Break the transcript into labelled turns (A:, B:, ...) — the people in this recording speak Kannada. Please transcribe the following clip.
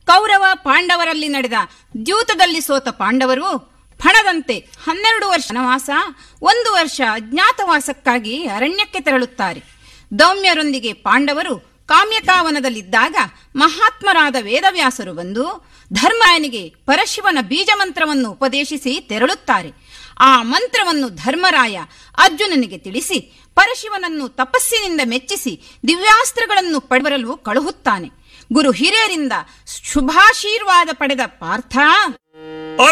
A: ಕೌರವ ಪಾಂಡವರಲ್ಲಿ ನಡೆದ ದ್ಯೂತದಲ್ಲಿ ಸೋತ ಪಾಂಡವರು ಫಣದಂತೆ ಹನ್ನೆರಡು ವರ್ಷ ವನವಾಸ ಒಂದು ವರ್ಷ ಅಜ್ಞಾತವಾಸಕ್ಕಾಗಿ ಅರಣ್ಯಕ್ಕೆ ತೆರಳುತ್ತಾರೆ ದೌಮ್ಯರೊಂದಿಗೆ ಪಾಂಡವರು ಕಾಮ್ಯಕಾವನದಲ್ಲಿದ್ದಾಗ ಮಹಾತ್ಮರಾದ ವೇದವ್ಯಾಸರು ಬಂದು ಧರ್ಮಾಯನಿಗೆ ಪರಶಿವನ ಬೀಜ ಮಂತ್ರವನ್ನು ಉಪದೇಶಿಸಿ ತೆರಳುತ್ತಾರೆ ಆ ಮಂತ್ರವನ್ನು ಧರ್ಮರಾಯ ಅರ್ಜುನನಿಗೆ ತಿಳಿಸಿ ಪರಶಿವನನ್ನು ತಪಸ್ಸಿನಿಂದ ಮೆಚ್ಚಿಸಿ ದಿವ್ಯಾಸ್ತ್ರಗಳನ್ನು ಪಡೆಬರಲು ಕಳುಹುತ್ತಾನೆ ಗುರು ಹಿರಿಯರಿಂದ ಶುಭಾಶೀರ್ವಾದ ಪಡೆದ ಪಾರ್ಥ